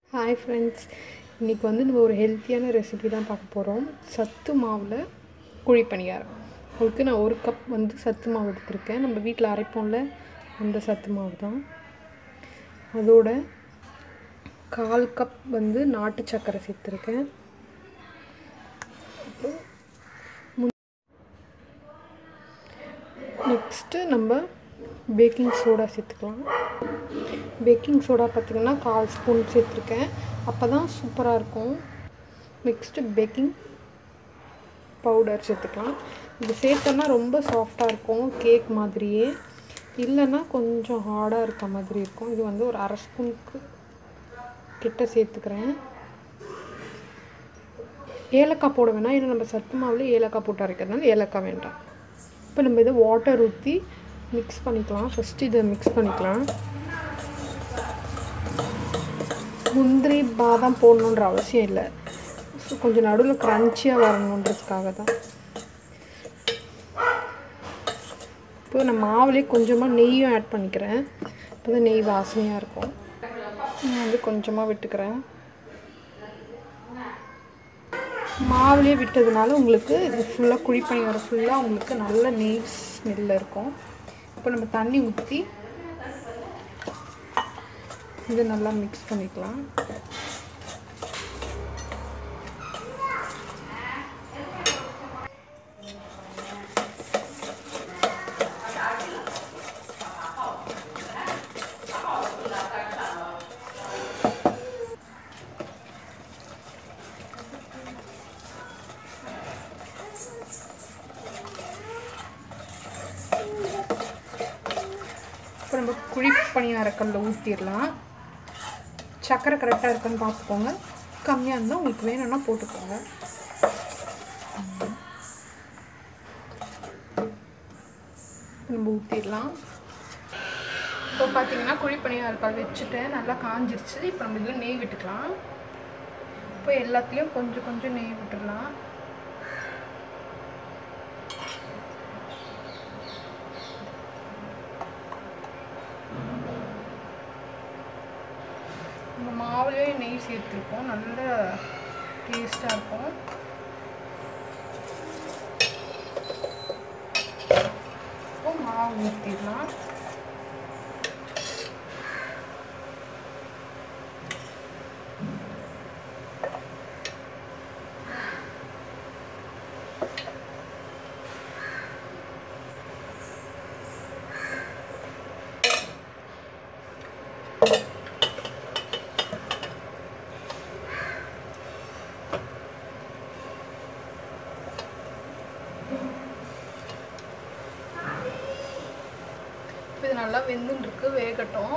hi friends இன்றைக்கி வந்து நம்ம ஒரு ஹெல்த்தியான ரெசிபி தான் பார்க்க போகிறோம் சத்து மாவில் குழி பணியாரம் அதுக்கு நான் ஒரு கப் வந்து சத்து மாவு எடுத்திருக்கேன் நம்ம வீட்டில் அரைப்போம்ல அந்த சத்து மாவு தான் அதோட கால் கப் வந்து நாட்டு சர்க்கரை சேர்த்துருக்கேன் நெக்ஸ்ட்டு நம்ம பேக்கிங் சோடா சேர்த்துக்கலாம் பேக்கிங் சோடா பார்த்திங்கன்னா கால் ஸ்பூன் சேர்த்துருக்கேன் அப்போ தான் சூப்பராக இருக்கும் நெக்ஸ்ட்டு பேக்கிங் பவுடர் சேர்த்துக்கலாம் இது சேர்த்தோன்னா ரொம்ப சாஃப்டாக இருக்கும் கேக் மாதிரியே இல்லைன்னா கொஞ்சம் ஹார்டாக இருக்க மாதிரி இருக்கும் இது வந்து ஒரு அரை ஸ்பூனுக்கு கிட்ட சேர்த்துக்கிறேன் ஏலக்காய் போட வேணாம் ஏன்னா நம்ம சத்து மாவில் ஏலக்காய் போட்டு அரைக்கிறதுனால ஏலக்காய் வேண்டாம் இப்போ நம்ம இதை வாட்டர் ஊற்றி மிக்ஸ் பண்ணிக்கலாம் ஃபஸ்ட்டு இதை மிக்ஸ் பண்ணிக்கலாம் முந்திரி பாதாம் போடணுன்ற அவசியம் இல்லை ஸோ கொஞ்சம் நடுவில் க்ரன்ச்சியாக வரணுன்றதுக்காக தான் இப்போ நான் மாவுலேயே கொஞ்சமாக நெய்யும் ஆட் பண்ணிக்கிறேன் அப்போ தான் நெய் வாசனையாக இருக்கும் நான் வந்து கொஞ்சமாக விட்டுக்கிறேன் மாவுலேயே விட்டதுனால உங்களுக்கு இது ஃபுல்லாக குழி பணியாரம் ஃபுல்லாக உங்களுக்கு நல்ல நெய் ஸ்மெல்லில் இருக்கும் இப்போ நம்ம தண்ணி ஊற்றி இது நல்லா மிக்ஸ் பண்ணிக்கலாம் இப்போ நம்ம குழி பணியாரக்கல்ல ஊற்றிடலாம் சர்க்கரை கரெக்டாக இருக்கான்னு பார்த்துக்கோங்க கம்மியாக இருந்தால் உங்களுக்கு வேணும்னா போட்டுக்கோங்க நம்ம ஊற்றிடலாம் இப்போ பார்த்தீங்கன்னா குழி பணியாரக்கல் வச்சுட்டேன் நல்லா காஞ்சிருச்சு இப்போ நம்ம இதில் நெய் விட்டுக்கலாம் இப்போ எல்லாத்துலேயும் கொஞ்சம் கொஞ்சம் நெய் விட்டுடலாம் நம்ம மாவுலேயே நெய் சேர்த்துருக்கோம் நல்ல டேஸ்ட்டாக இருக்கும் இப்போ மாவு ஊற்றிடலாம் இது நல்லா வெந்துருக்கு வேகட்டும்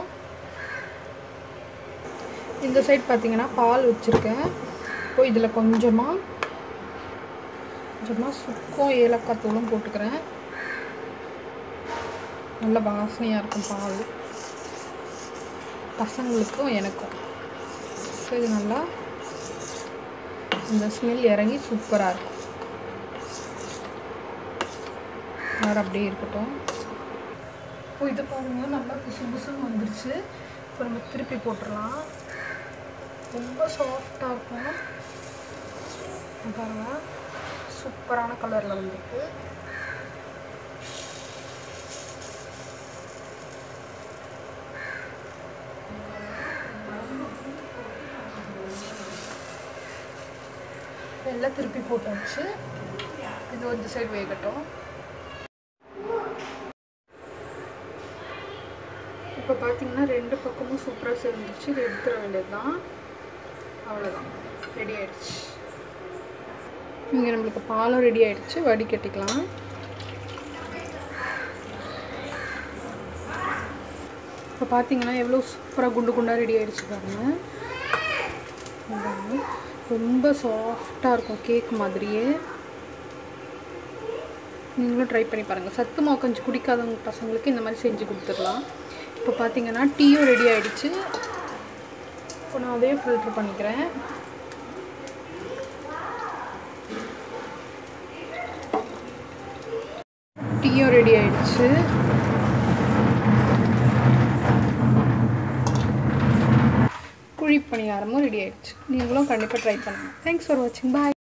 இந்த சைட் பார்த்தீங்கன்னா பால் வச்சுருக்கேன் இப்போ இதில் கொஞ்சமாக கொஞ்சமாக சுக்கும் ஏலக்காய் தூளும் போட்டுக்கிறேன் நல்ல வாசனையாக இருக்கும் பால் பசங்களுக்கும் எனக்கும் ஸோ இது நல்லா இந்த ஸ்மெல் இறங்கி சூப்பராக இருக்கும் வேறு அப்படியே இருக்கட்டும் இப்போ இது பாருங்கள் நல்லா புசு புசுன்னு வந்துருச்சு இப்போ நம்ம திருப்பி போட்டுடலாம் ரொம்ப சாஃப்டாக இருக்கும் பாருங்கள் சூப்பரான கலரில் வந்துருக்கு எல்லாம் திருப்பி போட்டாச்சு இது ஒரு சைடு வேகட்டும் இப்போ பார்த்தீங்கன்னா ரெண்டு பக்கமும் சூப்பராக சேர்ந்துருச்சு இது எடுத்துட வேண்டியது தான் அவ்வளோதான் ரெடி ஆயிடுச்சு இங்கே நம்மளுக்கு பாலும் ரெடி ஆயிடுச்சு வடிகட்டிக்கலாம் இப்போ பார்த்தீங்கன்னா எவ்வளோ சூப்பராக குண்டு குண்டாக ரெடி ஆயிடுச்சு பாருங்கள் ரொம்ப சாஃப்டாக இருக்கும் கேக் மாதிரியே நீங்களும் ட்ரை பண்ணி பாருங்கள் சத்து மாவு கொஞ்சம் குடிக்காதவங்க பசங்களுக்கு இந்த மாதிரி செஞ்சு கொடுத்துடலாம் இப்போ பார்த்தீங்கன்னா டீயும் ரெடி ஆகிடுச்சு இப்போ நான் அதையும் ஃபில்ட்ரு பண்ணிக்கிறேன் டீயும் ரெடி ஆகிடுச்சு குழி பணியாரமும் ரெடி ஆயிடுச்சு நீங்களும் கண்டிப்பாக ட்ரை பண்ணுங்கள் தேங்க்ஸ் ஃபார் வாட்சிங் பாய்